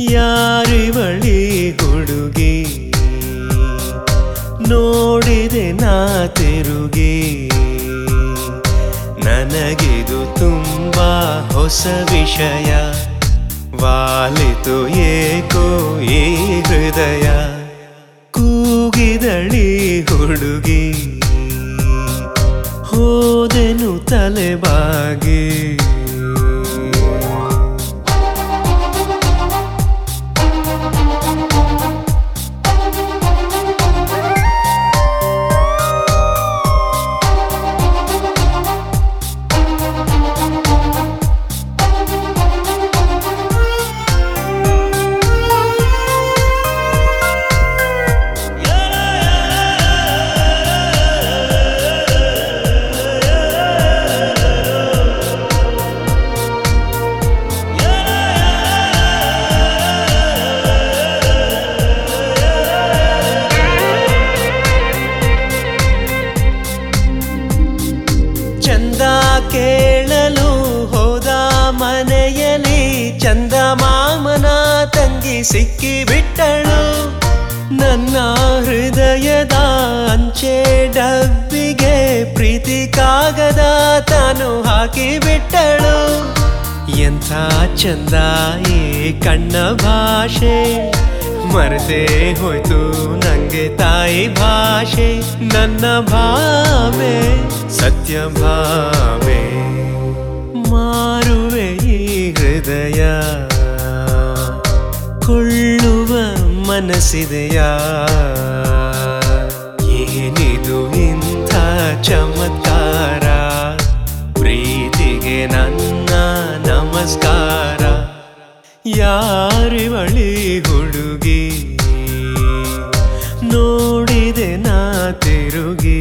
ಯಾರಿವಳಿ ಹುಡುಗಿ ನೋಡಿದೆ ನಾ ತಿರುಗಿ ನನಗಿದು ತುಂಬಾ ಹೊಸ ವಿಷಯ ವಾಲಿತು ಏಕೋ ಈ ಹೃದಯ ಕೂಗಿದಳಿ ಹುಡುಗಿ ಹೋದೆನು ತಲೆಬಾಗಿ ಚಂದ ಕೇಳಲು ಹೋದ ಮನೆಯಲ್ಲಿ ಚಂದ ಮಾಮನ ತಂಗಿ ಸಿಕ್ಕಿ ಬಿಟ್ಟಳು ನನ್ನ ಹೃದಯದ ಅಂಚೆ ಡಬ್ಬಿಗೆ ಪ್ರೀತಿ ಕಾಗದ ತಾನು ಹಾಕಿ ಬಿಟ್ಟಳು ಎಂಥ ಚಂದ ಈ ಕಣ್ಣ ಭಾಷೆ ಮರೆತೇ ಹೋಯ್ತು ನಂಗೆ ತಾಯಿ ಭಾಷೆ ನನ್ನ ಭಾವೆ ಸತ್ಯ ಭಾವೆ ಮಾರುವೆ ಈ ಹೃದಯ ಕೊಳ್ಳುವ ಮನಸ್ಸಿದೆಯಾ ಏನಿದು ಇಂಥ ಚಮತ್ಕಾರ ಪ್ರೀತಿಗೆ ನನ್ನ ನಮಸ್ಕಾರ ಯಾರಿವಳಿ ಹುಡುಗಿ ನೋಡಿದೆ ನಾ ತಿರುಗಿ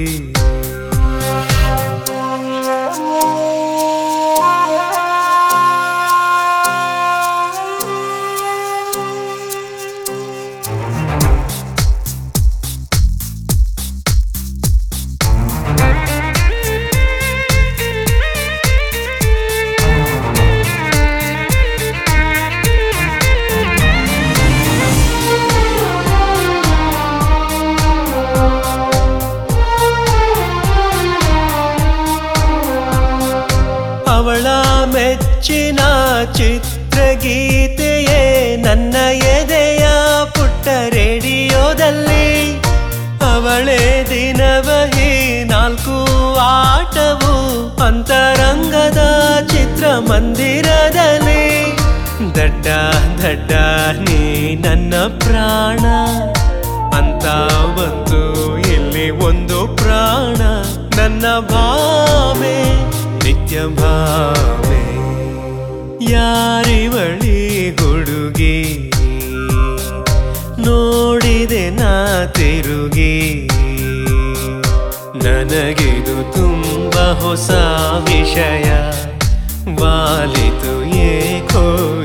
ಅವಳ ಮೆಚ್ಚಿನ ಚಿತ್ರಗೀತೆಯೇ ನನ್ನ ಎದೆಯ ಪುಟ್ಟ ರೇಡಿಯೋದಲ್ಲಿ ಅವಳೇ ದಿನವಹಿ ನಾಲ್ಕು ಆಟವು ಅಂತರಂಗದ ಚಿತ್ರಮಂದಿರದಲ್ಲಿ ದಡ್ಡ ದಡ್ಡ ನೀ ನನ್ನ ಪ್ರಾಣ ಅಂತ ಬಂತು ಇಲ್ಲಿ ಒಂದು ಪ್ರಾಣ ನನ್ನ ಭಾವೆ ನಿತ್ಯ ಭಾವೆ ಯಾರಿವಳಿ ಹುಡುಗಿ ನೋಡಿದೆ ನಾ ತಿರುಗಿ ನನಗಿದು ತುಂಬ ಹೊಸ ವಿಷಯ ವಾಲಿತು ಏಕೋ